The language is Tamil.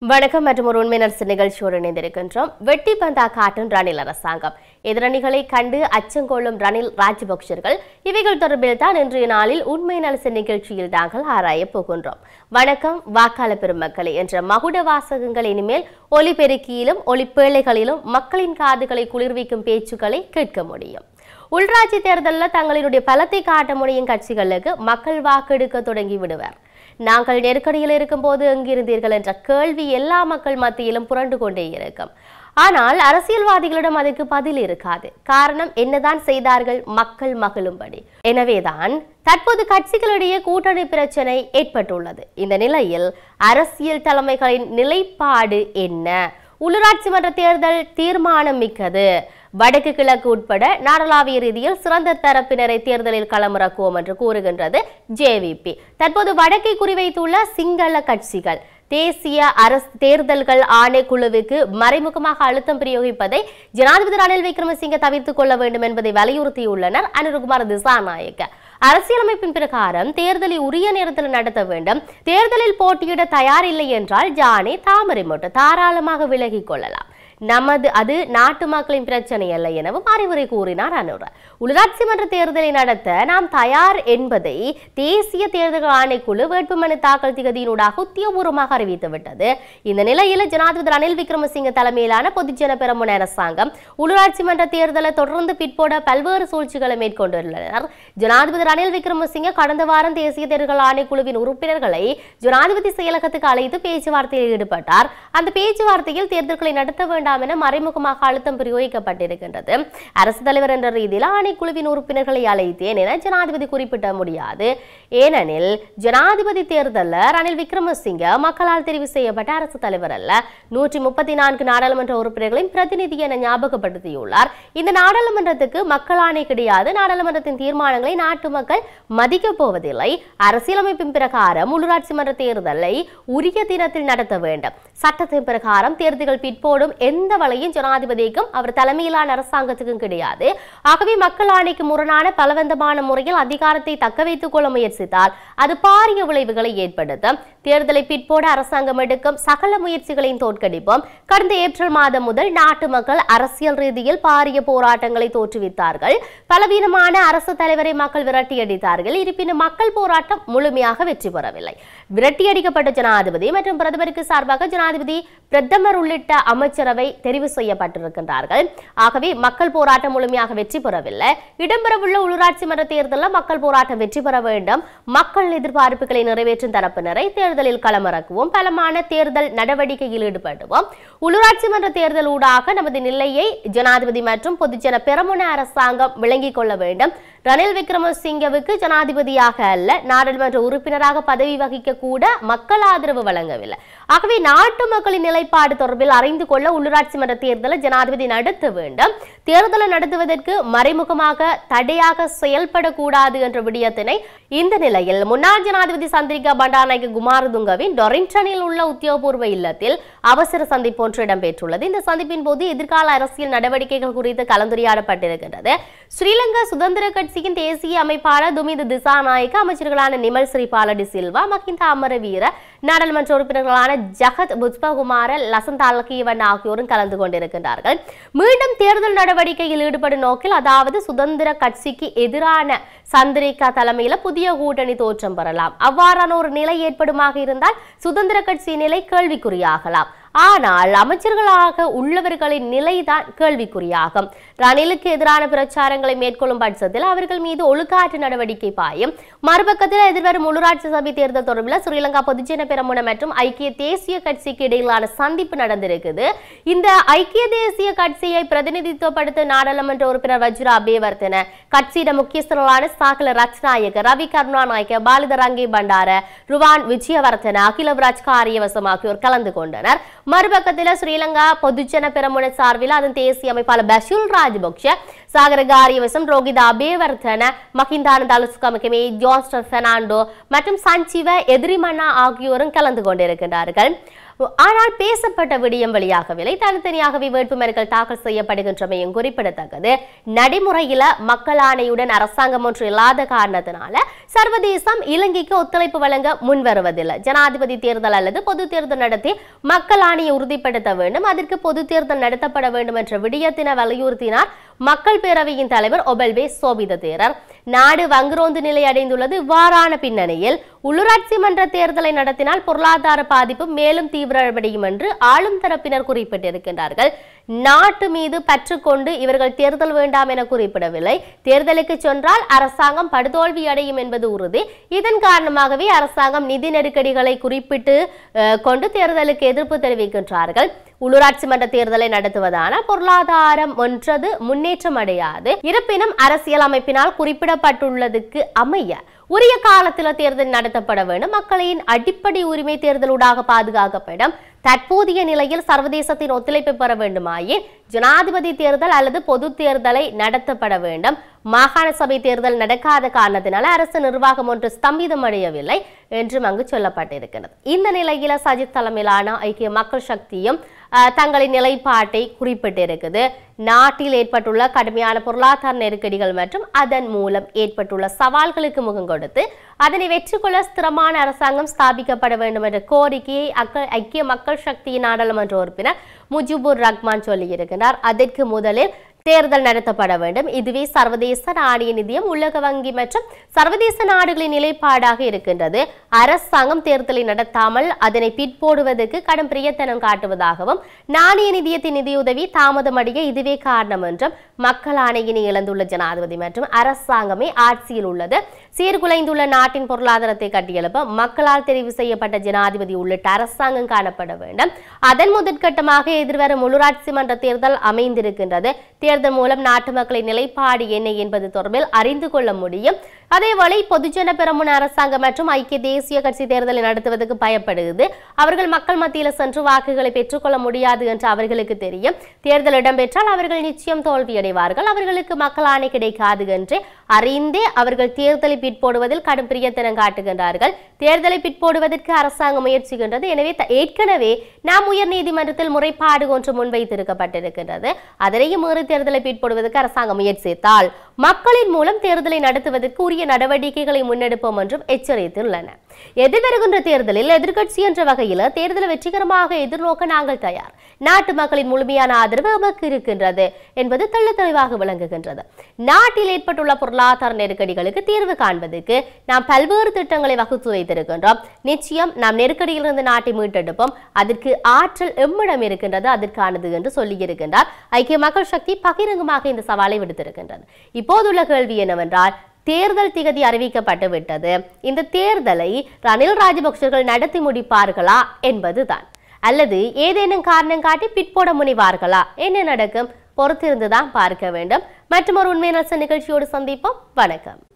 வணக்கம் மற்றும் ஒரு உண்மை நர்சு நிகழ்ச்சியோடு இணைந்திருக்கின்றோம் வெட்டி பந்தா காட்டும் ரணில் அரசாங்கம் எதிரணிகளை கண்டு அச்சங்கொள்ளும் ரணில் ராஜபக்சர்கள் இவைகள் தொடர்பில் தான் இன்றைய நாளில் உண்மை நலசு நிகழ்ச்சியில் நாங்கள் ஆராயப் போகின்றோம் வணக்கம் வாக்காள பெருமக்களே என்ற மகுட வாசகங்கள் இனிமேல் ஒலிபெருக்கியிலும் ஒலிப்பேழைகளிலும் மக்களின் காதுகளை குளிர்விக்கும் பேச்சுக்களை கேட்க முடியும் உள்ராட்சி தேர்தலில் தங்களினுடைய பலத்தை காட்ட முடியும் கட்சிகளுக்கு மக்கள் வாக்கெடுக்க தொடங்கி விடுவர் நாங்கள் நெருக்கடியில் இருக்கும்போது எங்கிருந்தீர்கள் என்ற கேள்வி எல்லா மக்கள் மத்தியிலும் புரண்டு கொண்டே இருக்கும் ஆனால் அரசியல்வாதிகளிடம் அதற்கு பதில் இருக்காது காரணம் என்னதான் செய்தார்கள் மக்கள் மகிழும்படி எனவேதான் தற்போது கட்சிகளிடையே கூட்டணி பிரச்சனை ஏற்பட்டுள்ளது இந்த நிலையில் அரசியல் தலைமைகளின் நிலைப்பாடு என்ன உள்ளூராட்சி மன்ற தேர்தல் தீர்மானம் மிக்கது வடக்கு கிழக்கு உட்பட நாடளாவிய ரீதியில் சிறந்த தரப்பினரை தேர்தலில் களமிறக்குவோம் என்று கூறுகின்றது ஜேவிபி தற்போது வடக்கை குறிவைத்துள்ள சிங்கள கட்சிகள் தேசிய அரசு தேர்தல்கள் ஆணைக்குழுவுக்கு மறைமுகமாக அழுத்தம் பிரயோகிப்பதை ஜனாதிபதி ரணில் விக்ரமசிங்க தவிர்த்துக் கொள்ள வேண்டும் என்பதை வலியுறுத்தியுள்ளனர் அனுருகுமார் திசாநாயக்க அரசியலமைப்பின் பிரகாரம் தேர்தலை உரிய நேரத்தில் நடத்த வேண்டும் தேர்தலில் போட்டியிட தயாரில்லை என்றால் ஜானே தாமரை மொட்டு தாராளமாக விலகிக் கொள்ளலாம் நமது அது நாட்டு மக்களின் பிரச்சனை அல்ல எனவும் அறிவுரை கூறினார் அனுர உள்ளாட்சி மன்ற தேர்தலை நடத்த நாம் தயார் என்பதை தேசிய தேர்தல் ஆணைக்குழு வேட்புமனு தாக்கல் திகதியினூடாக உத்தியோகபூர்வமாக அறிவித்துவிட்டது இந்த நிலையில் ஜனாதிபதி ரணில் விக்ரமசிங்க தலைமையிலான பொதுஜன பெரமுன அரசாங்கம் உள்ளாட்சி மன்ற தேர்தலை தொடர்ந்து பிற்போட பல்வேறு சூழ்ச்சிகளை மேற்கொண்டுள்ளனர் ஜனாதிபதி ரணில் விக்ரமசிங்க கடந்த வாரம் தேசிய தேர்தல் ஆணைக்குழுவின் உறுப்பினர்களை ஜனாதிபதி செயலகத்துக்கு அழைத்து பேச்சுவார்த்தையில் ஈடுபட்டார் அந்த பேச்சுவார்த்தையில் தேர்தல்களை நடத்த வேண்டாம் என மறைமுகமாக அழுத்தம் பிரயோகிக்கப்பட்டிருக்கின்றது அரசு தலைவர் என்ற ரீதியில் ஆணைக்குழுவின் உறுப்பினர்களை அழைத்தேன் என ஜனாதிபதி குறிப்பிட முடியாது ஏனெனில் ஜனாதிபதி தேர்தலில் ரணில் விக்ரமசிங்க மக்களால் தெரிவு செய்யப்பட்ட அரசு தலைவர் அல்ல நூற்றி முப்பத்தி நான்கு நாடாளுமன்ற உறுப்பினர்களின் பிரதிநிதி என ஞாபகப்படுத்தியுள்ளார் இந்த நாடாளுமன்றத்துக்கு மக்கள் ஆணை கிடையாது நாடாளுமன்றத்தின் தீர்மானங்களை நாட்டு மக்கள் மதிக்கப் போவதில்லை அரசியலமைப்பின் பிரகாரம் உள்ளூராட்சி மன்ற தேர்தலை உரிய தினத்தில் நடத்த வேண்டும் சட்டத்தின் பிரகாரம் தேர்தல்கள் பிற்போடும் எந்த வழியும் ஜனாதிபதிக்கும் அவர் தலைமையிலான அரசாங்கத்துக்கும் கிடையாது ஆகவே மக்கள் ஆணைக்கு முரணான பலவந்தமான முறையில் அதிகாரத்தை தக்க வைத்துக் கொள்ள முயற்சித்தால் அது பாரிய விளைவுகளை ஏற்படுத்தும் தேர்தலை பிற்போட அரசாங்கம் எடுக்கும் சகல முயற்சிகளையும் தோற்கடிப்போம் கடந்த ஏப்ரல் மாதம் முதல் நாட்டு மக்கள் அரசியல் ரீதியில் பாரிய போராட்டங்களை தோற்றுவித்தார்கள் பலவீனமான அரசு தலைவரை மக்கள் விரட்டியடித்தார்கள் இருப்பினும் மக்கள் போராட்டம் முழுமையாக வெற்றி பெறவில்லை விரட்டியடிக்கப்பட்ட ஜனாதிபதி மற்றும் பிரதமருக்கு சார்பாக ஜனாதிபதி பிரதமர் உள்ளிட்ட அமைச்சரவை தெரிவு செய்யப்பட்டிருக்கின்றார்கள் ஆகவே மக்கள் போராட்டம் முழுமையாக வெற்றி பெறவில்லை இடம்பெறவுள்ள உள்ளூராட்சி மன்ற தேர்தலில் மக்கள் போராட்டம் வெற்றி பெற வேண்டும் மக்கள் எதிர்பார்ப்புகளை நிறைவேற்றும் தரப்பினரை தேர்தலில் களமிறக்குவோம் பலமான தேர்தல் நடவடிக்கையில் ஈடுபடுவோம் உள்ளூராட்சி மன்ற தேர்தல் ஊடாக நமது நிலையை ஜனாதிபதி மற்றும் பொதுஜன பெரமுன அரசாங்கம் விளங்கிக் கொள்ள வேண்டும் ரணில் விக்ரமசிங்கவுக்கு ஜனாதிபதியாக அல்ல நாடாளுமன்ற உறுப்பினராக பதவி வகிக்க கூட மக்கள் ஆதரவு வழங்கவில்லை ஆகவே நாட்டு மக்களின் நிலைப்பாடு தொடர்பில் அறிந்து கொள்ள உள்ளூராட்சி மன்ற தேர்தலை ஜனாதிபதி நடத்த வேண்டும் தேர்தலை நடத்துவதற்கு மறைமுகமாக தடையாக செயல்படக்கூடாது என்ற விடயத்தினை இந்த நிலையில் முன்னாள் ஜனாதிபதி சந்திரிகா பண்டாநாயக்க குமாரதுங்கவின் டொரிங்டனில் உள்ள உத்தியோகபூர்வ இல்லத்தில் அவசர சந்திப்பு ஒன்று இடம்பெற்றுள்ளது இந்த சந்திப்பின் போது எதிர்கால அரசியல் நடவடிக்கைகள் குறித்து கலந்துரையாடப்பட்டிருக்கின்றது ஸ்ரீலங்கா சுதந்திர கட்சியின் தேசிய அமைப்பாளர் துமிது திசாநாயக்க அமைச்சர்களான நிமல் ஸ்ரீபால டி சில்வா மகிந்த அமரவீர நாடாளுமன்ற உறுப்பினர்களான ஜகத் புஷ்பகுமார லசந்த் அல்கீவன் ஆகியோரும் கலந்து கொண்டிருக்கின்றார்கள் மீண்டும் தேர்தல் நடவடிக்கையில் ஈடுபடும் நோக்கில் அதாவது சுதந்திர கட்சிக்கு எதிரான சந்திரிகா தலைமையில புதிய கூட்டணி தோற்றம் பெறலாம் அவ்வாறான ஒரு நிலை ஏற்படுமாக இருந்தால் சுதந்திர கட்சி நிலை கேள்விக்குறியாகலாம் ஆனால் அமைச்சர்களாக உள்ளவர்களின் நிலைதான் கேள்விக்குறியாகும் ரணிலுக்கு எதிரான பிரச்சாரங்களை மேற்கொள்ளும் பட்சத்தில் அவர்கள் மீது ஒழுக்காற்று நடவடிக்கை பாயும் மறுபக்கத்தில் எதிர்வரும் உள்ளூராட்சி சபை தேர்தல் தொடர்பில் ஸ்ரீலங்கா பொதுஜன பெரமுன மற்றும் ஐக்கிய தேசிய கட்சிக்கு இடையிலான சந்திப்பு நடந்திருக்குது இந்த ஐக்கிய தேசிய கட்சியை பிரதிநிதித்துவப்படுத்த நாடாளுமன்ற உறுப்பினர் வஜ்ரா அபேவர்த்தன கட்சியிட முக்கியஸ்தர்களான சாகல ரத்நாயக்க ரவி கருணாநாயக்க பாலித ரங்கி பண்டார ருவான் விஜயவர்த்தன அகிலவராஜ் காரியவசம் ஆகியோர் கலந்து கொண்டனர் மறுபக்கத்தில் ஸ்ரீலங்கா பொதுஜன பெரமுன சார்பில் அதன் தேசிய அமைப்பாளர் பஷீல் ராஜபக்ஷ சாகர காரியவசம் ரோகித அபேவர்த்தன மகிந்தானந்த அலுசுகமகமே ஜான்ஸ்டன் பெர்னாண்டோ மற்றும் சஞ்சீவ எதிரிமன்னா ஆகியோரும் கலந்து கொண்டிருக்கின்றார்கள் ஆனால் பேசப்பட்ட விடயம் வெளியாகவில்லை தனித்தனியாகவே வேட்புமனுக்கள் தாக்கல் செய்யப்படுகின்றமையும் குறிப்பிடத்தக்கது நடைமுறையில மக்கள் ஆணையுடன் அரசாங்கம் ஒன்று இல்லாத காரணத்தினால சர்வதேசம் இலங்கைக்கு ஒத்துழைப்பு வழங்க முன்வருவதில்லை ஜனாதிபதி தேர்தல் அல்லது பொது தேர்தல் நடத்தி மக்கள் ஆணையை உறுதிப்படுத்த வேண்டும் அதற்கு பொது தேர்தல் நடத்தப்பட வேண்டும் என்ற விடயத்தின வலியுறுத்தினார் மக்கள் பேரவையின் தலைவர் ஒபல்பே சோபித தேரர் நாடு வங்குரோந்து நிலை அடைந்துள்ளது இவ்வாறான பின்னணியில் உள்ளூராட்சி மன்ற தேர்தலை நடத்தினால் பொருளாதார பாதிப்பு மேலும் தீவிரமடையும் என்று ஆளும் தரப்பினர் குறிப்பிட்டிருக்கின்றார்கள் நாட்டு மீது பற்று கொண்டு இவர்கள் தேர்தல் வேண்டாம் என குறிப்பிடவில்லை தேர்தலுக்கு சென்றால் அரசாங்கம் படுதோல்வி அடையும் என்பது உறுதி இதன் காரணமாகவே அரசாங்கம் நிதி நெருக்கடிகளை குறிப்பிட்டு அஹ், கொண்டு தேர்தலுக்கு எதிர்ப்பு தெரிவிக்கின்றார்கள் உள்ளூராட்சி மன்ற தேர்தலை நடத்துவதான பொருளாதாரம் ஒன்றது முன்னேற்றம் அடையாது இருப்பினும் அரசியல் அமைப்பினால் குறிப்பிடப்பட்டுள்ளதுக்கு அமைய உரிய காலத்தில் தேர்தல் நடத்தப்பட வேண்டும் மக்களின் அடிப்படை உரிமை தேர்தலூடாக பாதுகாக்கப்படும் தற்போதைய நிலையில் சர்வதேசத்தின் ஒத்துழைப்பு பெற வேண்டுமாயின் ஜனாதிபதி தேர்தல் அல்லது பொது தேர்தலை நடத்தப்பட வேண்டும் மாகாண சபை தேர்தல் நடக்காத காரணத்தினால அரசு நிர்வாகம் ஒன்று ஸ்தம்பிதம் அடையவில்லை என்றும் அங்கு சொல்லப்பட்டிருக்கிறது இந்த நிலையில சஜித் தலைமையிலான ஐக்கிய மக்கள் சக்தியும் அஹ், தங்களின் நிலைப்பாட்டை குறிப்பிட்டிருக்குது நாட்டில் ஏற்பட்டுள்ள கடுமையான பொருளாதார நெருக்கடிகள் மற்றும் அதன் மூலம் ஏற்பட்டுள்ள சவால்களுக்கு முகம் கொடுத்து அதனை வெற்றி கொள்ள ஸ்திரமான அரசாங்கம் ஸ்தாபிக்கப்பட வேண்டும் என்ற கோரிக்கையை அக்க- ஐக்கிய மக்கள் சக்தியின் நாடாளுமன்ற உறுப்பினர் முஜிபுர் ரஹ்மான் சொல்லியிருக்கிறார் அதற்கு முதலில் தேர்தல் நடத்தப்பட வேண்டும் இதுவே சர்வதேச நாணய நிதியம் உலக வங்கி மற்றும் சர்வதேச நாடுகளின் நிலைப்பாடாக இருக்கின்றது அரசாங்கம் தேர்தலை நடத்தாமல் அதனை பிற்போடுவதற்கு கடும் பிரியத்தனம் காட்டுவதாகவும் நாணய நிதியத்தின் நிதியுதவி தாமதமடைய இதுவே காரணம் என்றும் மக்கள் ஆணையினை இழந்துள்ள ஜனாதிபதி மற்றும் அரசாங்கமே ஆட்சியில் உள்ளது சீர்குலைந்துள்ள நாட்டின் பொருளாதாரத்தை கட்டியெழுப்ப மக்களால் தெரிவு செய்யப்பட்ட ஜனாதிபதி உள்ளிட்ட அரசாங்கம் காணப்பட வேண்டும் அதன் முதற்கட்டமாக எதிர்வரும் உள்ளூராட்சி மன்ற தேர்தல் அமைந்திருக்கின்றது தேர்தல் மூலம் நாட்டு மக்களின் நிலைப்பாடு என்ன என்பது தொடர்பில் அறிந்து கொள்ள முடியும் அதேவேளை பொதுஜன பெரமுன அரசாங்கம் மற்றும் ஐக்கிய தேசிய கட்சி தேர்தலை நடத்துவதற்கு பயப்படுகிறது அவர்கள் மக்கள் மத்தியில் சென்று வாக்குகளை பெற்றுக்கொள்ள முடியாது என்று அவர்களுக்கு தெரியும் தேர்தல் இடம்பெற்றால் அவர்கள் நிச்சயம் தோல்வியடைவார்கள் அவர்களுக்கு மக்கள் ஆணை கிடைக்காது என்று அறிந்தே அவர்கள் தேர்தலை பிற்போடுவதில் கடும் பிரியத்தனம் காட்டுகின்றார்கள் தேர்தலை பிற்போடுவதற்கு அரசாங்கம் முயற்சிக்கின்றது எனவே த- ஏற்கனவே நாம் உயர் நீதிமன்றத்தில் முறைப்பாடு ஒன்று முன்வைத்திருக்கப்பட்டிருக்கின்றது அதனையும் மீறி தேர்தலை பிற்போடுவதற்கு அரசாங்கம் முயற்சித்தால் மக்களின் மூலம் தேர்தலை நடத்துவதற்கு உரிய நடவடிக்கைகளை முன்னெடுப்போம் என்றும் எச்சரித்துள்ளன எதிர்வருகின்ற தேர்தலில் எதிர்க்கட்சி என்ற வகையில் தேர்தலை வெற்றிகரமாக எதிர்நோக்க நாங்கள் தயார் நாட்டு மக்களின் முழுமையான ஆதரவு நமக்கு இருக்கின்றது என்பது தெள்ள தெளிவாக விளங்குகின்றது நாட்டில் ஏற்பட்டுள்ள பொருளாதார நெருக்கடிகளுக்கு தீர்வு காண்பதற்கு நாம் பல்வேறு திட்டங்களை வகுத்து வைத்திருக்கின்றோம் நிச்சயம் நாம் நெருக்கடியிலிருந்து நாட்டை மீட்டெடுப்போம் அதற்கு ஆற்றல் எம்மிடம் இருக்கின்றது அதற்கானது என்று சொல்லியிருக்கின்றார் ஐக்கிய மக்கள் சக்தி பகிரங்கமாக இந்த சவாலை விடுத்திருக்கின்றது இப்போதுள்ள கேள்வி என்னவென்றால் தேர்தல் திகதி அறிவிக்கப்பட்டு விட்டது இந்த தேர்தலை ரணில் ராஜபக்சர்கள் நடத்தி முடிப்பார்களா என்பதுதான் அல்லது ஏதேனும் காரணம் காட்டி பிற்போட முனைவார்களா என்ன நடக்கும் பொறுத்திருந்துதான் பார்க்க வேண்டும் மற்றும் ஒரு உண்மை நிகழ்ச்சியோடு சந்திப்போம் வணக்கம்